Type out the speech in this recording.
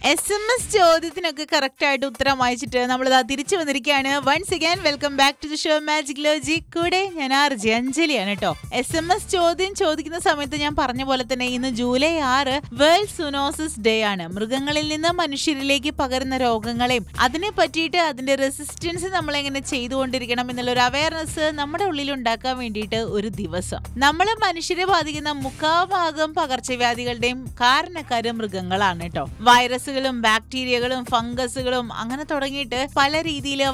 S M S ചോദ്യത്തിനൊക്കെ correct ആയിട്ട് ഉത്തരം വായിച്ചിട്ട് നമ്മൾ ഇതാ തിരിച്ചു വന്നിരിക്കുകയാണ് once again welcome back to the show magic logic കൂടെ ഞാൻ ആർജി അഞ്ജലിയാണ് കേട്ടോ എസ് എം എസ് ചോദ്യം ചോദിക്കുന്ന സമയത്ത് ഞാൻ പറഞ്ഞ പോലെ തന്നെ ഇന്ന് ജൂലൈ ആറ് വേൾഡ് സുനോസിസ് ഡേ ആണ് മൃഗങ്ങളിൽ നിന്ന് മനുഷ്യരിലേക്ക് പകരുന്ന രോഗങ്ങളെയും അതിനെ പറ്റിയിട്ട് അതിന്റെ റെസിസ്റ്റൻസ് നമ്മൾ എങ്ങനെ ചെയ്തുകൊണ്ടിരിക്കണം എന്നുള്ള ഒരു അവയർനെസ് നമ്മുടെ ഉള്ളിൽ ഉണ്ടാക്കാൻ വേണ്ടിയിട്ട് ഒരു ദിവസം നമ്മൾ മനുഷ്യരെ ബാധിക്കുന്ന മുക്കാഭാഗം പകർച്ചവ്യാധികളുടെയും കാരണക്കാര് മൃഗങ്ങളാണ് കേട്ടോ വൈറസുകളും ബാക്ടീരിയകളും ഫംഗസുകളും അങ്ങനെ തുടങ്ങിയിട്ട് പല രീതിയിൽ